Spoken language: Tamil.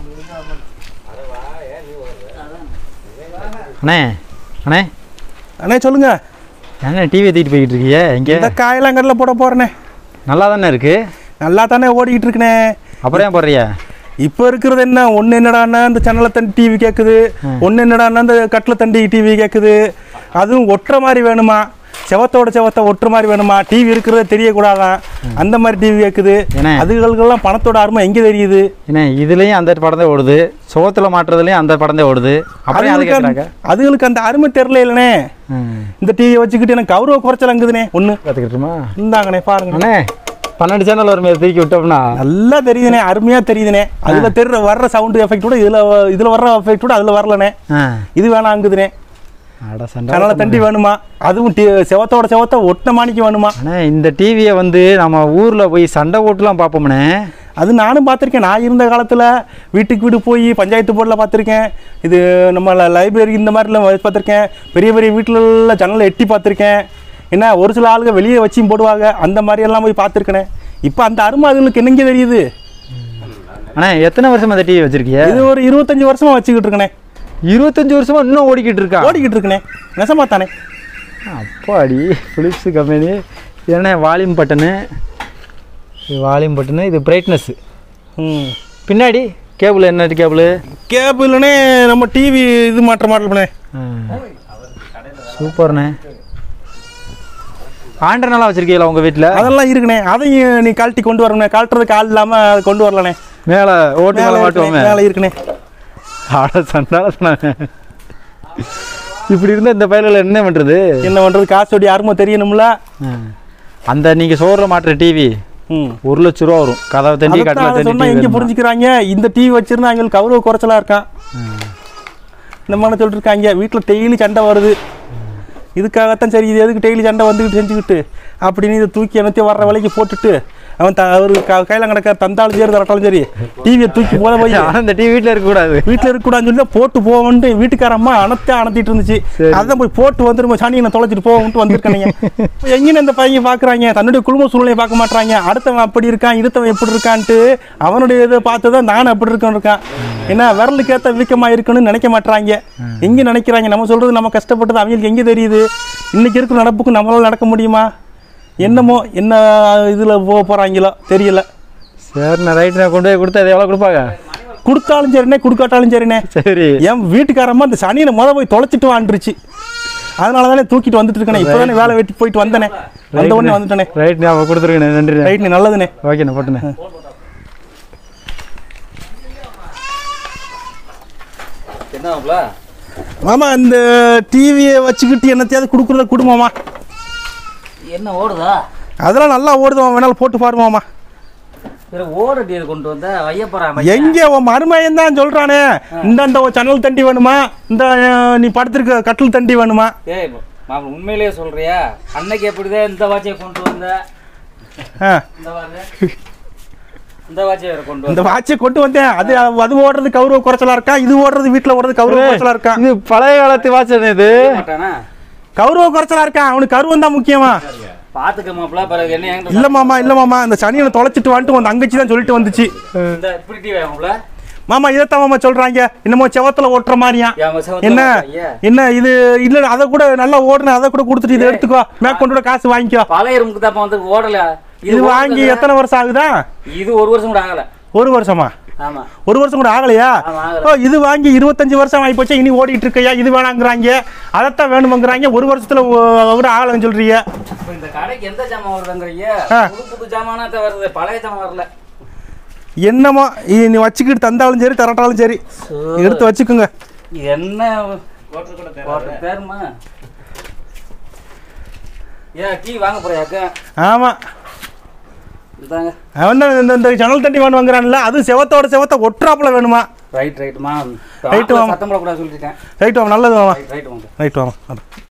அண்ணே அண்ணே அண்ணே சொல்லுங்க என்ன டிவி தூக்கிட்டு போய்கிட்டு இருக்கீங்க இங்கே இந்த காயெல்லாம் கடல போட போறேனே நல்லா தானே இருக்கு நல்லா தானே ஓடிக்கிட்டு இருக்குனே அப்புறம் ஏன் போடுறியா இப்போ இருக்கிறது என்ன ஒன்று என்னடான்னா இந்த சேனலை தண்டி டிவி கேட்குது ஒன்று என்னடான்னா இந்த கட்டில் தண்டி டிவி கேட்குது அதுவும் ஒட்டுற மாதிரி வேணுமா செவத்தோட செவத்தை ஒட்டுற மாதிரி வேணுமா டிவி இருக்கிறத தெரியக்கூடாதான் அந்த மாதிரி டிவி கேட்குது ஏண்ணே? அதுகளுக்கெல்லாம் பணத்தோட அருமை எங்கே தெரியுது என்ன இதுலேயும் அந்த படம் தான் ஓடுது சோத்தில் மாட்டுறதுலேயும் அந்த படம் தான் ஓடுது அப்புறம் ஏன் அதை அதுகளுக்கு கேட்குறாங்க அந்த- அதுகளுக்கு அந்த அருமை தெரியல இல்லைனே இந்த டிவியை வச்சுக்கிட்டு எனக்கு கௌரவ குறைச்சல் அங்குதுனே ஒன்று கற்றுக்கிட்டுமா இந்தாங்கண்ணே பாருங்க அண்ணே பன்னெண்டு சேனல் வருமே தூக்கி விட்டோம்னா நல்லா தெரியுதுனே அருமையாக தெரியுதுனே அதில் தெரிற வர்ற சவுண்டு எஃபெக்டோட இதில் இதில் வர்ற எஃபெக்டோட அதில் வரலனே ஆ இது வேணாங்குதுனே அட சண்டை அதனால தண்டி வேணுமா அதுவும் டி செவத்தோட செவத்த ஒட்டின மாணிக்கு வேணுமா அண்ணே இந்த டிவியை வந்து நம்ம ஊரில் போய் சண்டை ஓட்டுலாம் பார்ப்போம்ண்ணே அது நானும் பார்த்துருக்கேன் நான் இருந்த காலத்தில் வீட்டுக்கு வீடு போய் பஞ்சாயத்து போர்டில் பார்த்துருக்கேன் இது நம்ம லைப்ரரி இந்த மாதிரிலாம் வச்சு பார்த்துருக்கேன் பெரிய பெரிய வீட்டிலலாம் ஜன்னலை எட்டி பார்த்துருக்கேன் என்ன ஒரு சில ஆளுங்க வெளியே வச்சும் போடுவாங்க அந்த மாதிரி எல்லாம் போய் பார்த்துருக்கேனே இப்போ அந்த அருமை அதுங்களுக்கு என்னங்க தெரியுது அண்ணே எத்தனை வருஷமா அந்த டிவி வச்சிருக்கீங்க இது ஒரு இருபத்தஞ்சி வருஷமா வச்சுக்கிட்டு இருக்கனே இருபத்தஞ்சு வருஷமா இன்னும் ஓடிக்கிட்டு இருக்கா ஓடிக்கிட்டு இருக்கனே நெசமா தானே அப்பாடி பிலிப்ஸ் கம்பெனி என்ன வால்யூம் பட்டனு இது வால்யூம் பட்டனு இது பிரைட்னஸ்ஸு ம் பின்னாடி கேபிள் என்ன கேபிள் கேபிள்னே நம்ம டிவி இது மாற்ற மாடல் பண்ணே சூப்பர்ண்ணே ஆண்டர்னெல்லாம் வச்சிருக்கீங்களா உங்கள் வீட்டில் அதெல்லாம் இருக்குண்ணே அதையும் நீ கழட்டி கொண்டு வரணுண்ணே கழட்டுறதுக்கு ஆள் இல்லாமல் கொண்டு வரலண்ணே மேலே ஓட்டு மேலே மேலே மாட்டுவோமே இருக்குண்ணே, மேலே இருக்குண்ணே ஆட சண்டால சொன்னாங்க இப்படி இருந்தால் இந்த பயிலில் என்ன பண்ணுறது என்ன பண்ணுறது காசோடி அருமை தெரியணும்ல அந்த நீங்கள் சோறுல மாட்டுற டிவி ம் ஒரு லட்ச ரூபா வரும் கதவை தண்ணி அதைத்தான் கட்டில அதை தண்ணி சொன்னா TV எங்க வேணுமா? புரிஞ்சுக்கிறாங்க இந்த டிவி வச்சிருந்தா அவங்களுக்கு கௌரவ குறைச்சலா இருக்கான் இந்த மாதிரி சொல்லிட்டு இருக்காங்க வீட்டில் டெய்லி சண்டை வருது இதுக்காகத்தான் சரி இது எதுக்கு டெய்லி சண்டை வந்துக்கிட்டு செஞ்சுக்கிட்டு அப்படின்னு இதை தூக்கி என்னத்தையும் வர்ற வேலைக்கு போட்டுட்டு அவன் த அவர் க கையில் கிடக்க தந்தாலும் சரி தரட்டாலும் சரி டிவியை தூக்கி போத போய் ஆனா இந்த டிவி வீட்டில் இருக்கக்கூடாது வீட்டில் இருக்கக்கூடாதுன்னு சொல்லி தான் போட்டு போவோன்ட்டு வீட்டுக்கார அம்மா அனத்தே அனத்திட்டு இருந்துச்சு அதான் போய் போட்டு வந்துருமா சாணி நான் தொலைச்சிட்டு போவோம்ட்டு வந்திருக்கானுங்க எங்கன்னு இந்த பையன் பார்க்குறாங்க தன்னுடைய குடும்ப சூழ்நிலையை பார்க்க மாட்றாங்க அடுத்தவன் அப்படி இருக்கான் இருத்தவன் எப்படி இருக்கான்ட்டு அவனுடைய இதை பார்த்து தான் நானும் அப்படி இருக்கேன் இருக்கான் ஏன்னா விரலுக்கு ஏற்ற வீக்கமாக இருக்குன்னு நினைக்க மாட்றாங்க எங்கே நினைக்கிறாங்க நம்ம சொல்கிறது நம்ம கஷ்டப்பட்டது அவங்களுக்கு எங்கே தெரியுது இன்னைக்கு இருக்கிற நடப்புக்கு நம்மளால நடக்க முடியுமா என்னமோ என்ன இதில் போக போகிறாங்களோ தெரியல சரிண்ணே ரைட் நான் கொண்டு போய் கொடுத்தா அது எவ்வளோ கொடுப்பாங்க கொடுத்தாலும் சரிண்ணே கொடுக்காட்டாலும் சரிண்ணே சரி என் வீட்டுக்காரம்மா அந்த சனியை முத போய் தொலைச்சிட்டு வாண்டுருச்சு அதனால தானே தூக்கிட்டு வந்துட்டு இருக்கேனே இப்போ தானே வேலை வெட்டி போயிட்டு வந்தனே வந்த உடனே வந்துட்டேனே ரைட் நான் கொடுத்துருக்கேன் நன்றி ரைட்ண்ணே நல்லதுண்ணே ஓகேண்ணே போட்டுண்ணே என்ன மாமா இந்த டிவியை வச்சுக்கிட்டு என்னத்தையாவது கொடுக்குறத குடும்பமா என்ன ஓடுதா அதெல்லாம் நல்லா ஓடுதுமா வேணாலும் போட்டு பாருமாமா சரி ஓட டீர் கொண்டு வந்த வையப்பறா எங்கே உன் மருமையன் தான் சொல்றானே இந்த இந்த சன்னல் தண்டி வேணுமா இந்த அஹ், நீ படுத்திருக்க கட்டில் தண்டி வேணுமா ஏய் மாமா உண்மையிலேயே சொல்றியா அன்னைக்கு எப்படிதான் இந்த வாட்சியை கொண்டு வந்த ஆ இந்த வாட்சி இந்த வாட்சியை வேற கொண்டு இந்த வந்த வாட்சை கொண்டு வந்தேன் அது அது ஓடுறது கௌரவ குறைச்சலா இருக்கா இது ஓடுறது வீட்டில் ஓடுறது கௌரவ குறைச்சலா இருக்கா இது பழைய காலத்து வாட்சன் இது மாட்டானா கௌரவ குறைச்சலா இருக்கா அவனுக்கு கருவம் தான் முக்கியமா பாத்துக்க மாப்பிள பிறகு என்ன என்கிட்ட இல்ல மாமா இல்ல மாமா இந்த சனியனை தொலைச்சிட்டு வந்துட்டு உன் தங்கச்சி தான் சொல்லிட்டு வந்துச்சு இந்த இப்படி டீ மாப்பிள மாமா இதைத்தான் மாமா சொல்றாங்க என்னமோ செவத்துல ஓட்டுற மாதிரியா என் செவத்துல என்ன ஐயா. என்ன இது இல்ல அதை கூட நல்லா ஓடுன அதை கூட கொடுத்துட்டு இதை எடுத்துக்கோ மேற்கொண்டு கூட காசு வாங்கிக்கோ பழைய ரூமுக்கு தான் வந்து ஓடல இது வாங்கி ஓடுதுல. எத்தனை வருஷம் ஆகுதா இது ஒரு வருஷம் கூட ஆகல ஒரு வருஷமா ஆமா ஒரு வருஷம் கூட ஆகலையா ஆமா, ஆகல. ஓ இது வாங்கி இருபத்தஞ்சு வருஷம் ஆகி போச்சு இனி ஓடிட்டு இருக்கையா இது வேணாங்கிறாங்க அதைத்தான் வேணுமங்கிறாங்க ஒரு வருஷத்துல ஓ- கூட ஆகலைன்னு சொல்றீங்க இப்ப இந்த கடைக்கு எந்த ஜாமான் வருதுங்கறீங்க ஆ. புது புது ஜாமானா தான் வருது பழைய ஜாமான் வரல என்னமோ இது நீ வச்சுக்கிட்டு தந்தாலும் சரி தரட்டாலும் சரி எடுத்து வச்சுக்கோங்க என்ன ஓட்டு பேருமா ஏன் டீ வாங்க போறியாக்க ஆமா இந்தாங்க அவன் தான் இந்த இந்த ஜன்னல் தண்ணி வேணும் வாங்குறான்ல அது செவத்தோட செவத்த ஒட்டுறாப்புல வேணுமா ரைட் ரைட்டுமா Right, மாமா. சத்தம் போடக்கூடாது சொல்லிட்டேன் ரைட் வாமா நல்லது மாமா ரைட் ரைட் வாங்க ரைட் வாமா